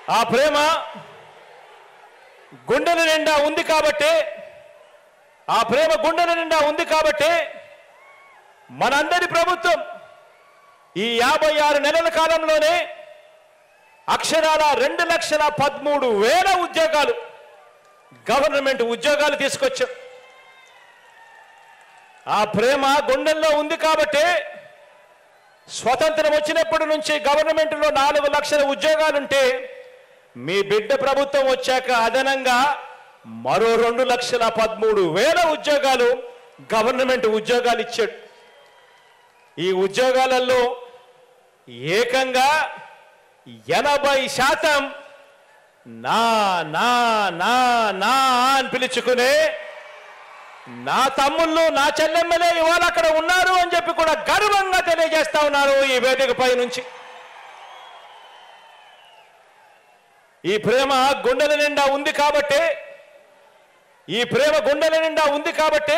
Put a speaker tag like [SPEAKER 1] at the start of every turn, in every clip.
[SPEAKER 1] ఆ ప్రేమ గుండెల నిండా ఉంది కాబట్టి ఆ ప్రేమ గుండెల నిండా ఉంది కాబట్టి మనందరి ప్రభుత్వం ఈ యాభై ఆరు నెలల కాలంలోనే అక్షరాల రెండు లక్షల పదమూడు వేల ఉద్యోగాలు గవర్నమెంట్ ఉద్యోగాలు తీసుకొచ్చాం ఆ ప్రేమ గుండెల్లో ఉంది కాబట్టి స్వతంత్రం వచ్చినప్పటి నుంచి గవర్నమెంట్లో నాలుగు లక్షల ఉద్యోగాలుంటే మీ బిడ్డ ప్రభుత్వం వచ్చాక అదనంగా మరో రెండు లక్షల పదమూడు వేల ఉద్యోగాలు గవర్నమెంట్ ఉద్యోగాలు ఇచ్చాడు ఈ ఉద్యోగాలలో ఏకంగా ఎనభై శాతం నా నా నా నా అని పిలుచుకునే నా తమ్ముళ్ళు నా చెల్లెమ్మలే ఇవాళ అక్కడ ఉన్నారు అని చెప్పి కూడా గర్వంగా తెలియజేస్తా ఉన్నారు ఈ వేదికపై నుంచి ఈ ప్రేమ గుండెల నిండా ఉంది కాబట్టి ఈ ప్రేమ గుండెల నిండా ఉంది కాబట్టి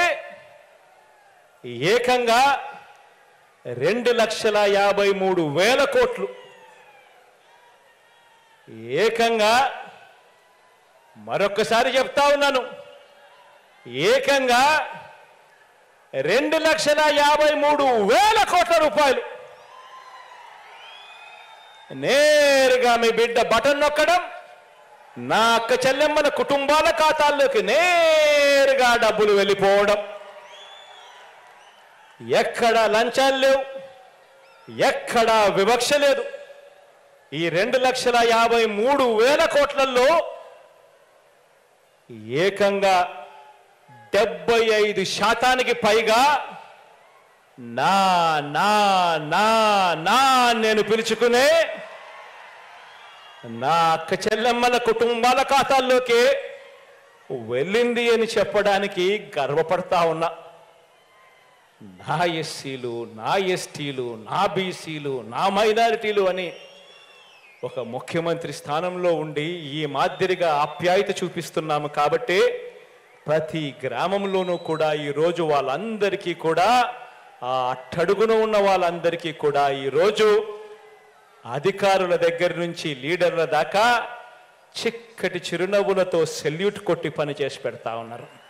[SPEAKER 1] ఏకంగా రెండు లక్షల యాభై మూడు వేల కోట్లు ఏకంగా మరొక్కసారి చెప్తా ఉన్నాను ఏకంగా రెండు లక్షల యాభై మూడు వేల కోట్ల రూపాయలు నేరుగా మీ బిడ్డ బటన్ నొక్కడం నా అక్క చెల్లెమ్మల కుటుంబాల ఖాతాల్లోకి నేరుగా డబ్బులు వెళ్ళిపోవడం ఎక్కడ లంచాలు లేవు ఎక్కడ వివక్ష లేదు ఈ రెండు లక్షల యాభై మూడు వేల కోట్లలో ఏకంగా డెబ్బై ఐదు శాతానికి పైగా నా నా నా నా అని నేను పిలుచుకునే నా అక్క చెల్లెమ్మల కుటుంబాల ఖాతాల్లోకి వెళ్ళింది అని చెప్పడానికి గర్వపడతా ఉన్నా నా ఎస్సీలు నా ఎస్టీలు నా బీసీలు నా మైనారిటీలు అని ఒక ముఖ్యమంత్రి స్థానంలో ఉండి ఈ మాదిరిగా ఆప్యాయత చూపిస్తున్నాము కాబట్టి ప్రతి గ్రామంలోనూ కూడా ఈరోజు వాళ్ళందరికీ కూడా ఆ అట్టడుగున ఉన్న వాళ్ళందరికీ కూడా ఈరోజు అధికారుల దగ్గర నుంచి లీడర్ల దాకా చిక్కటి చిరునవ్వులతో సెల్యూట్ కొట్టి పని చేసి పెడతా ఉన్నారు